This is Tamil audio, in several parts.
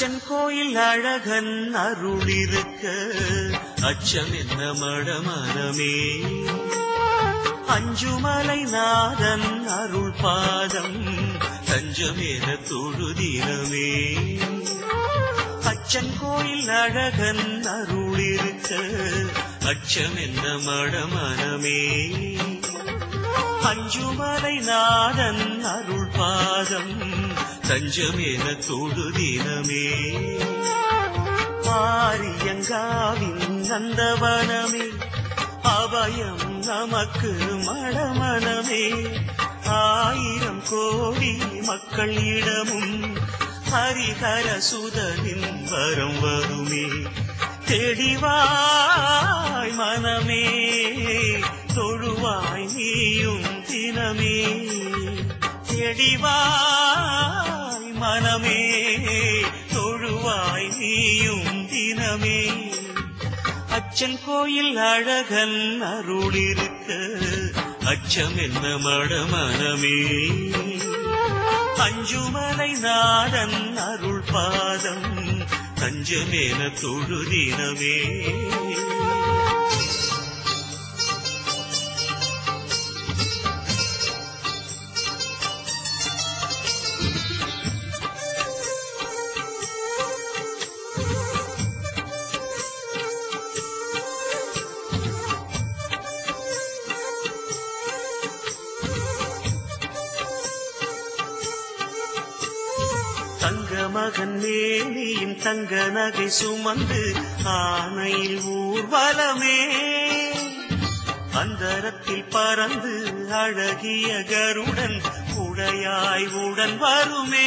அச்சன் கோயில் அழகன் அருளிருக்க அச்சம் என்ன மடமனமே அஞ்சுமலை நாதன் அருள் பாதம் தஞ்சமேன தொழுதினமே அச்சன் கோயில் அழகன் அருளிருக்க அச்சம் என்ன மடமனமே அஞ்சுமலை நாதன் அருள் பாதம் தஞ்சமேன தொழுதினமே மாரியங்காவின் நந்தவனமே அபயம் நமக்கு மடமனமே ஆயிரம் கோடி மக்களிடமும் ஹரிஹர சுதனின் வரம் வருமே தெளிவாய் மனமே தொழுவாய் நீயும் தினமே தெளிவாய் மனமே தொழுவாய் நீயும் தினமே அச்சன் கோயில் அழகன் அருளிருக்க அச்சம் என்ன மடமனமே அஞ்சுமலை நாதன் அருள் பாதம் தஞ்சமேன தொழுதினமே தங்க மகன் மேனியின் தங்க நகை சுமந்து ஆனையில் ஊர்வலமே அந்தரத்தில் பறந்து அழகிய கருடன் உடையாய் உடன் வருமே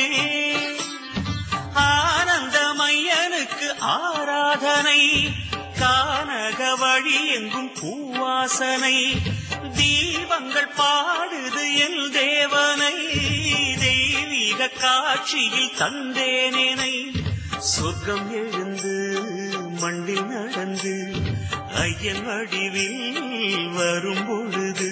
ஆனந்தமையனுக்கு ஆராதனை கானக வழி எங்கும் பூவாசனை தீபங்கள் பாடுது என் தேவனை தெய்வீக காட்சியில் தந்தேனேனை சொர்க்கம் எழுந்து மண்ணில் நடந்து ஐயன் வடிவில் வரும் பொழுது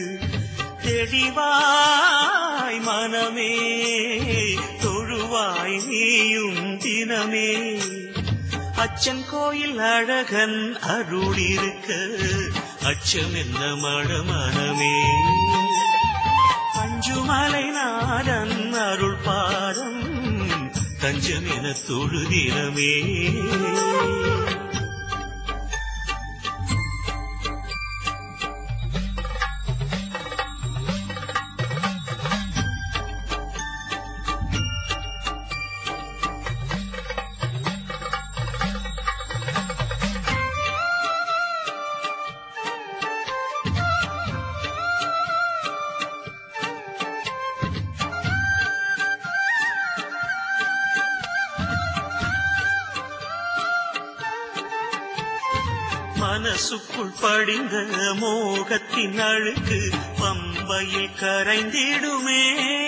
தெளிவாய் மனமே தொழுவாய் நீயும் தினமே அச்சன் கோயில் அழகன் அருளிருக்க அச்சம் என்ன மடமனமே அஞ்சுமலை நாதன் அருள் பாதம் தஞ்சம் என தொழுதினமே மனசுக்குள் படிந்த மோகத்தின் அழுக்கு பம்பையில் கரைந்திடுமே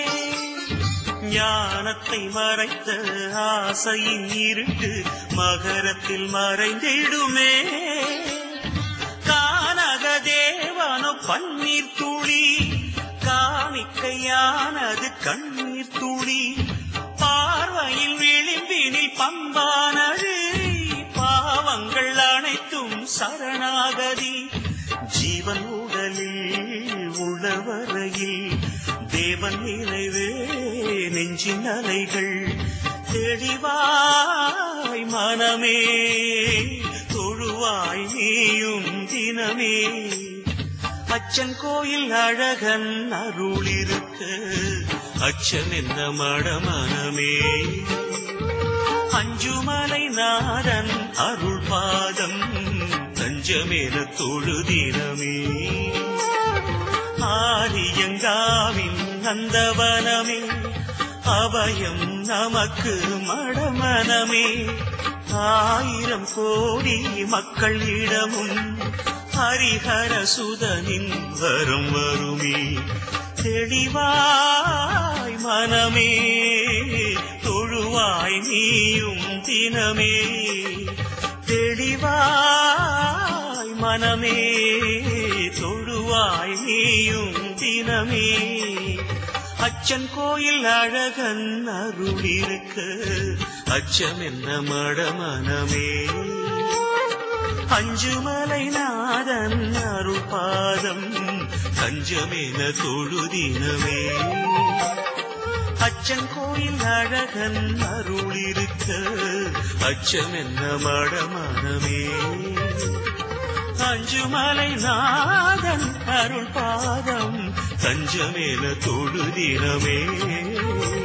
ஞானத்தை மறைத்த ஆசையின் இருட்டு மகரத்தில் மறைந்திடுமே கானக தேவனோ பன்னீர் துளி காணிக்கையானது கண்ணீர் துளி பார்வையில் விளிம்பினில் பம்பானது பாவங்கள் அனைத்தும் சரணாகதி ஜீவன் உடலில் உள்ளவரையில் தேவன் நினைவே நெஞ்சின் அலைகள் தெளிவாய் மனமே தொழுவாய் நீயும் தினமே அச்சன் கோயில் அழகன் அருளிருக்க அச்சன் என்ன மடமனமே அஞ்சுமலை நாதன் அருள் பாதம் தஞ்சமேன தொழுதினமே ஆரியங்காவின் நந்தவனமே அபயம் நமக்கு மடமனமே ஆயிரம் கோடி மக்களிடமும் ஹரிஹர சுதனின் வரும் வருமே தெளிவாய் மனமே தொழுவாய் நீயும் தினமே தெளிவாய் மனமே தொழுவாய் நீயும் தினமே அச்சன் கோயில் அழகன் அருளிருக்க அச்சமென்ன மடமனமே அஞ்சுமலை நாதன் அருள் பாதம் தஞ்சமென தொழுதினமே அச்சங்கோயில் அழகன் அருள் இருக்க அச்சமென்ன மடமனமே அஞ்சுமலை நாதன் அருள் பாதம் தஞ்சமென தொழுதினமே